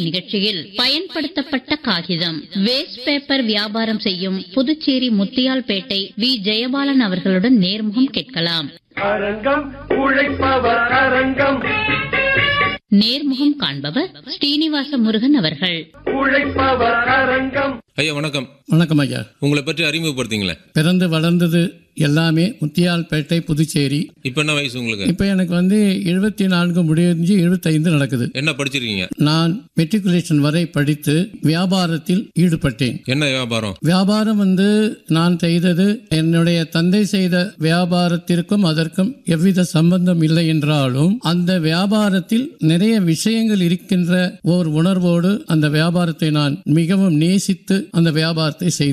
நிகழ்ச்சியில் பயன்படுத்தப்பட்ட காகிதம் வேஸ்ட் பேப்பர் வியாபாரம் செய்யும் புதுச்சேரி முத்தியால்பேட்டை வி ஜெயபாலன் அவர்களுடன் நேர்முகம் கேட்கலாம் அரங்கம் உழைப்பவர் அரங்கம் நேர்முகம் காண்பவர் ஸ்ரீனிவாச முருகன் அவர்கள் உழைப்பவர் அரங்கம் ஐயா வணக்கம் வணக்கம் ஐயா உங்களை பற்றி அறிமுகப்படுத்திங்களேன் பிறந்து வளர்ந்தது எல்லாமே முத்தியால்பேட்டை புதுச்சேரி இப்போ என்ன வயசு உங்களுக்கு இப்போ எனக்கு வந்து எழுபத்தி நான்கு முடிஞ்சு எழுபத்தைந்து நடக்குது என்ன படிச்சிருக்கீங்க நான் மெட்ரிகுலேஷன் வரை படித்து வியாபாரத்தில் ஈடுபட்டேன் என்ன வியாபாரம் வியாபாரம் வந்து நான் செய்தது என்னுடைய தந்தை செய்த வியாபாரத்திற்கும் அதற்கும் எவ்வித சம்பந்தம் இல்லை என்றாலும் அந்த வியாபாரத்தில் நிறைய விஷயங்கள் இருக்கின்ற ஓர் உணர்வோடு அந்த வியாபாரத்தை நான் மிகவும் நேசித்து அந்த வியாபாரத்தை செய்தேன்